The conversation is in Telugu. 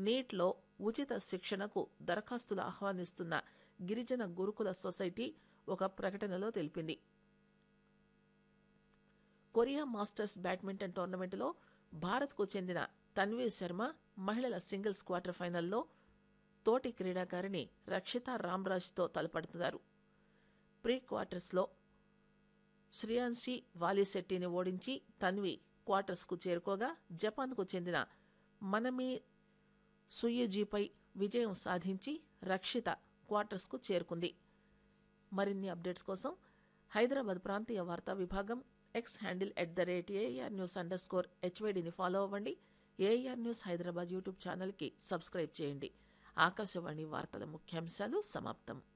నీట్లో ఉచిత శిక్షణకు దరఖాస్తులు ఆహ్వానిస్తున్న గిరిజన గురుకుల సొసైటీ ఒక ప్రకటనలో తెలిపింది కొరియా మాస్టర్స్ బ్యాడ్మింటన్ టోర్నమెంటులో భారత్కు చెందిన తన్వీర్ శర్మ మహిళల సింగిల్స్ క్వార్టర్ ఫైనల్లో తోటి క్రీడాకారిణి రక్షిత రామ్రాజ్తో తలపడుతున్నారు ప్రీ క్వార్టర్స్లో శ్రియాన్షి వాలిశెట్టిని ఓడించి తన్వి క్వార్టర్స్కు చేరుకోగా జపాన్కు చెందిన మనమి సుయుజీపై విజయం సాధించి రక్షిత క్వార్టర్స్కు చేరుకుంది మరిన్ని అప్డేట్స్ కోసం హైదరాబాద్ ప్రాంతీయ వార్తా విభాగం X handle at the rate AR news underscore హెచ్వైడిని ఫాలో అవ్వండి ఏఆర్ న్యూస్ హైదరాబాద్ యూట్యూబ్ ఛానల్కి సబ్స్క్రైబ్ చేయండి ఆకాశవాణి వార్తల ముఖ్యాంశాలు సమాప్తం